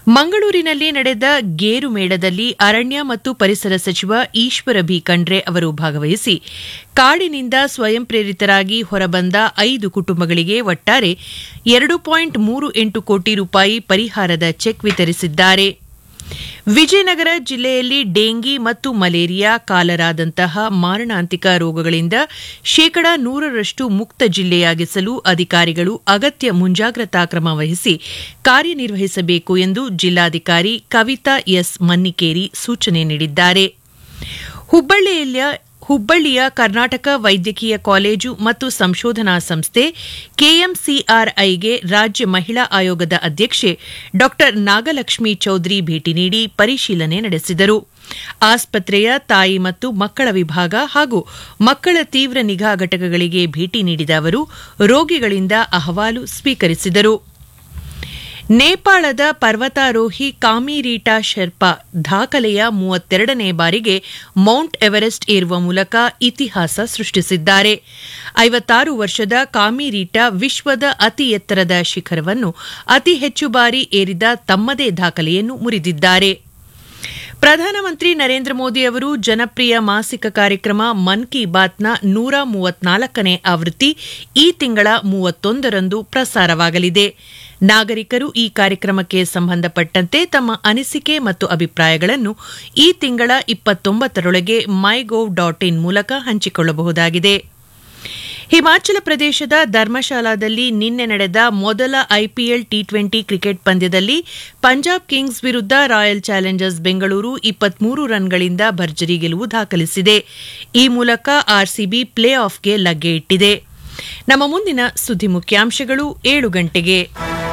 ಮಂಗಳೂರಿನಲ್ಲಿ ನಡೆದ ಗೇರು ಮೇಳದಲ್ಲಿ ಅರಣ್ಯ ಮತ್ತು ಪರಿಸರ ಸಚಿವ ಈಶ್ವರ ಬಿ ಖಂಡ್ರೆ ಅವರು ಭಾಗವಹಿಸಿ ಕಾಡಿನಿಂದ ಸ್ವಯಂ ಪ್ರೇರಿತರಾಗಿ ಹೊರಬಂದ ಐದು ಕುಟುಂಬಗಳಿಗೆ ಒಟ್ಟಾರೆ ಎರಡು ಪಾಯಿಂಟ್ ಮೂರು ಎಂಟು ಕೋಟಿ ರೂಪಾಯಿ ಪರಿಹಾರದ ಚೆಕ್ ವಿತರಿಸಿದ್ದಾರೆ ವಿಜಯನಗರ ಜಿಲ್ಲೆಯಲ್ಲಿ ಡೆಂಗಿ ಮತ್ತು ಮಲೇರಿಯಾ ಕಾಲರಾದಂತಹ ಮಾರಣಾಂತಿಕ ರೋಗಗಳಿಂದ ಶೇಕಡಾ ನೂರರಷ್ಟು ಮುಕ್ತ ಜಿಲ್ಲೆಯಾಗಿಸಲು ಅಧಿಕಾರಿಗಳು ಅಗತ್ಯ ಮುಂಜಾಗ್ರತಾ ಕ್ರಮ ವಹಿಸಿ ಕಾರ್ಯನಿರ್ವಹಿಸಬೇಕು ಎಂದು ಜಿಲ್ಲಾಧಿಕಾರಿ ಕವಿತಾ ಎಸ್ ಮನ್ನಿಕೇರಿ ಸೂಚನೆ ನೀಡಿದ್ದಾರೆ ಹುಬ್ಬಳ್ಳಿಯ ಹುಬ್ಬಳ್ಳಿಯ ಕರ್ನಾಟಕ ವೈದ್ಯಕೀಯ ಕಾಲೇಜು ಮತ್ತು ಸಂಶೋಧನಾ ಸಂಸ್ಥೆ ಕೆಎಂಸಿಆರ್ಐಗೆ ರಾಜ್ಯ ಮಹಿಳಾ ಆಯೋಗದ ಅಧ್ಯಕ್ಷೆ ಡಾ ನಾಗಲಕ್ಷ್ಮಿ ಚೌಧರಿ ಭೇಟಿ ನೀಡಿ ಪರಿಶೀಲನೆ ನಡೆಸಿದರು ಆಸ್ಪತ್ರೆಯ ತಾಯಿ ಮತ್ತು ಮಕ್ಕಳ ವಿಭಾಗ ಹಾಗೂ ಮಕ್ಕಳ ತೀವ್ರ ನಿಗಾ ಘಟಕಗಳಿಗೆ ಭೇಟಿ ನೀಡಿದ ಅವರು ರೋಗಿಗಳಿಂದ ಅಹವಾಲು ಸ್ವೀಕರಿಸಿದರು ನೇಪಾಳದ ಪರ್ವತಾರೋಹಿ ಕಾಮಿರೀಟಾ ಶೆರ್ಪಾ ದಾಖಲೆಯ ಮೂವತ್ತೆರಡನೇ ಬಾರಿಗೆ ಮೌಂಟ್ ಎವರೆಸ್ಟ್ ಏರುವ ಮೂಲಕ ಇತಿಹಾಸ ಸೃಷ್ಟಿಸಿದ್ದಾರೆ ಐವತ್ತಾರು ವರ್ಷದ ಕಾಮಿರೀಟಾ ವಿಶ್ವದ ಅತಿ ಎತ್ತರದ ಶಿಖರವನ್ನು ಅತಿ ಹೆಚ್ಚು ಬಾರಿ ಏರಿದ ತಮ್ಮದೇ ದಾಖಲೆಯನ್ನು ಮುರಿದಿದ್ದಾರೆ ಪ್ರಧಾನಮಂತ್ರಿ ನರೇಂದ್ರ ಮೋದಿ ಅವರು ಜನಪ್ರಿಯ ಮಾಸಿಕ ಕಾರ್ಯಕ್ರಮ ಮನ್ ಕಿ ಬಾತ್ನ ನೂರ ಮೂವತ್ನಾಲ್ಕನೇ ಆವೃತ್ತಿ ಈ ತಿಂಗಳ ಮೂವತ್ತೊಂದರಂದು ಪ್ರಸಾರವಾಗಲಿದೆ ನಾಗರಿಕರು ಈ ಕಾರ್ಯಕ್ರಮಕ್ಕೆ ಸಂಬಂಧಪಟ್ಟಂತೆ ತಮ್ಮ ಅನಿಸಿಕೆ ಮತ್ತು ಅಭಿಪ್ರಾಯಗಳನ್ನು ಈ ತಿಂಗಳ ಇಪ್ಪತ್ತೊಂಬತ್ತರೊಳಗೆ ಮೈಗೋವ್ ಡಾಟ್ ಇನ್ ಮೂಲಕ ಹಂಚಿಕೊಳ್ಳಬಹುದಾಗಿದೆ ಹಿಮಾಚಲ ಪ್ರದೇಶದ ಧರ್ಮಶಾಲಾದಲ್ಲಿ ನಿನ್ನೆ ನಡೆದ ಮೊದಲ ಐಪಿಎಲ್ ಟಿ ಟ್ವೆಂಟಿ ಕ್ರಿಕೆಟ್ ಪಂದ್ಯದಲ್ಲಿ ಪಂಜಾಬ್ ಕಿಂಗ್ಸ್ ವಿರುದ್ಧ ರಾಯಲ್ ಚಾಲೆಂಜರ್ಸ್ ಬೆಂಗಳೂರು ಇಪ್ಪತ್ಮೂರು ರನ್ಗಳಿಂದ ಭರ್ಜರಿ ಗೆಲುವು ದಾಖಲಿಸಿದೆ ಈ ಮೂಲಕ ಆರ್ಸಿಬಿ ಪ್ಲೇ ಆಫ್ಗೆ ಲಗ್ಗೆ ಇಟ್ಟಿದೆ ನಮ್ಮ ಮುಂದಿನ ಸುದ್ದಿ ಮುಖ್ಯಾಂಶಗಳು ಏಳು ಗಂಟೆಗೆ